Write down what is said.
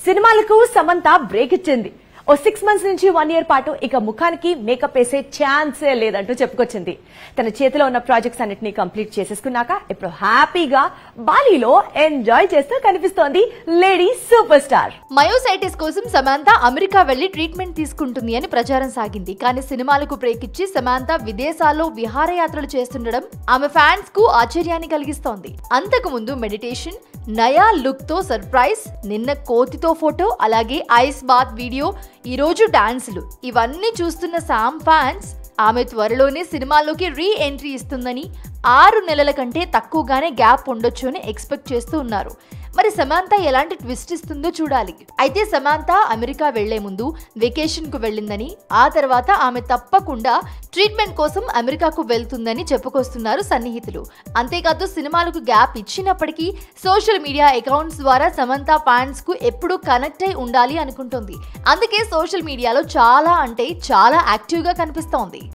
సినిమాలకు సమంత బ్రేక్ ఇచ్చింది ఓ సిక్స్ మంత్స్ నుంచి వన్ ఇయర్ పాటు ఇక ముఖానికి మేకప్ వేసే ఛాన్సే లేదంటూ చెప్పుకొచ్చింది తన చేతిలో ఉన్న ప్రాజెక్ట్స్ అన్నిటినీ కంప్లీట్ చేసేసుకున్నాక ఇప్పుడు హ్యాపీగా బాలీలో ఎంజాయ్ చేస్తూ కనిపిస్తోంది లేడీ సూపర్ స్టార్ మయోసైటిస్ కోసం సమాంత అమెరికా వెళ్లి ట్రీట్మెంట్ తీసుకుంటుంది అని ప్రచారం సాగింది కానీ సినిమాలకు బ్రేక్ ఇచ్చి సమాంత విదేశాల్లో విహారయాత్రలు చేస్తుండడం ఆమె ఫ్యాన్స్ కు ఆశ్చర్యాన్ని కలిగిస్తోంది అంతకు ముందు మెడిటేషన్ నయా లుక్ తో సర్ప్రైజ్ నిన్న కోతితో ఫోటో అలాగే ఐస్ బాత్ వీడియో ఈ రోజు డాన్సులు ఇవన్నీ చూస్తున్న సామ్ ఫ్యాన్స్ ఆమె త్వరలోనే సినిమాల్లోకి రీ ఎంట్రీ ఇస్తుందని ఆరు నెలల కంటే తక్కువగానే గ్యాప్ ఉండొచ్చు అని ఎక్స్పెక్ట్ చేస్తూ ఉన్నారు మరి సమాంత ఎలాంటి ట్విస్ట్ ఇస్తుందో చూడాలి అయితే సమాంత అమెరికా వెళ్లే ముందు వెకేషన్ కు వెళ్ళిందని ఆ తర్వాత ఆమె తప్పకుండా ట్రీట్మెంట్ కోసం అమెరికాకు వెళ్తుందని చెప్పుకొస్తున్నారు సన్నిహితులు అంతేకాదు సినిమాలకు గ్యాప్ ఇచ్చినప్పటికీ సోషల్ మీడియా అకౌంట్స్ ద్వారా సమంత ఫ్యాన్స్ కు ఎప్పుడూ కనెక్ట్ అయి ఉండాలి అనుకుంటుంది అందుకే సోషల్ మీడియాలో చాలా అంటే చాలా యాక్టివ్ గా కనిపిస్తోంది